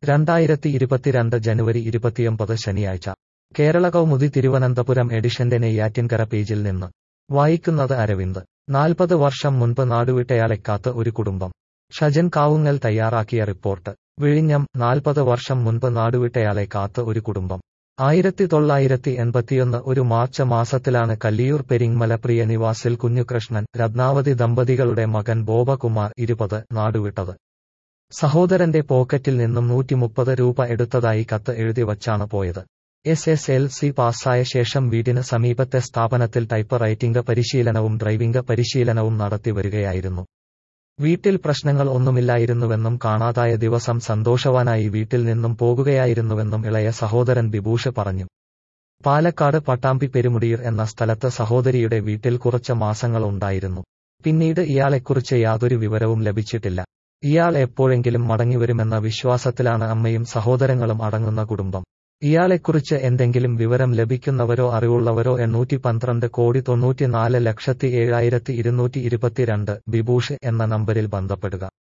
രണ്ടായിരത്തി ഇരുപത്തിരണ്ട് ജനുവരി ഇരുപത്തിയൊമ്പത് ശനിയാഴ്ച കേരള കൗമുദി തിരുവനന്തപുരം എഡിഷന്റെ നെയ്യാറ്റിൻകര പേജിൽ നിന്ന് വായിക്കുന്നത് അരവിന്ദ് നാൽപ്പത് വർഷം മുൻപ് നാടുവിട്ടയാളെ കാത്ത് ഒരു കുടുംബം ഷജൻ കാവുങ്ങൽ തയ്യാറാക്കിയ റിപ്പോർട്ട് വിഴിഞ്ഞം നാൽപ്പത് വർഷം മുൻപ് നാടുവിട്ടയാളെ കാത്ത് ഒരു കുടുംബം ആയിരത്തി തൊള്ളായിരത്തി എൺപത്തിയൊന്ന് ഒരു മാർച്ച് മാസത്തിലാണ് കല്ലിയൂർ പെരിങ്മല പ്രിയ നിവാസിൽ കുഞ്ഞുകൃഷ്ണൻ രത്നാവതി ദമ്പതികളുടെ മകൻ ബോബകുമാർ ഇരുപത് നാടുവിട്ടത് സഹോദരന്റെ പോക്കറ്റിൽ നിന്നും നൂറ്റിമുപ്പത് രൂപ എടുത്തതായി കത്ത് എഴുതി വച്ചാണ് പോയത് എസ് എസ് എൽ സി പാസ്സായ ശേഷം വീടിന് സമീപത്തെ സ്ഥാപനത്തിൽ ടൈപ്പ് റൈറ്റിംഗ് പരിശീലനവും ഡ്രൈവിംഗ് പരിശീലനവും നടത്തി വരികയായിരുന്നു വീട്ടിൽ പ്രശ്നങ്ങൾ ഒന്നുമില്ലായിരുന്നുവെന്നും കാണാതായ ദിവസം സന്തോഷവാനായി വീട്ടിൽ നിന്നും പോകുകയായിരുന്നുവെന്നും ഇളയ സഹോദരൻ ബിഭൂഷ് പറഞ്ഞു പാലക്കാട് പട്ടാമ്പി പെരുമുടിയൂർ എന്ന സ്ഥലത്ത് സഹോദരിയുടെ വീട്ടിൽ കുറച്ച് മാസങ്ങൾ ഉണ്ടായിരുന്നു പിന്നീട് ഇയാളെക്കുറിച്ച് യാതൊരു വിവരവും ലഭിച്ചിട്ടില്ല ഇയാൾ എപ്പോഴെങ്കിലും മടങ്ങിവരുമെന്ന വിശ്വാസത്തിലാണ് അമ്മയും സഹോദരങ്ങളും അടങ്ങുന്ന കുടുംബം ഇയാളെക്കുറിച്ച് എന്തെങ്കിലും വിവരം ലഭിക്കുന്നവരോ അറിവുള്ളവരോ എണ്ണൂറ്റി പന്ത്രണ്ട് കോടി തൊണ്ണൂറ്റിനാല് ലക്ഷത്തി ഏഴായിരത്തി ഇരുന്നൂറ്റി ഇരുപത്തിരണ്ട് ബിഭൂഷ് എന്ന നമ്പരിൽ ബന്ധപ്പെടുക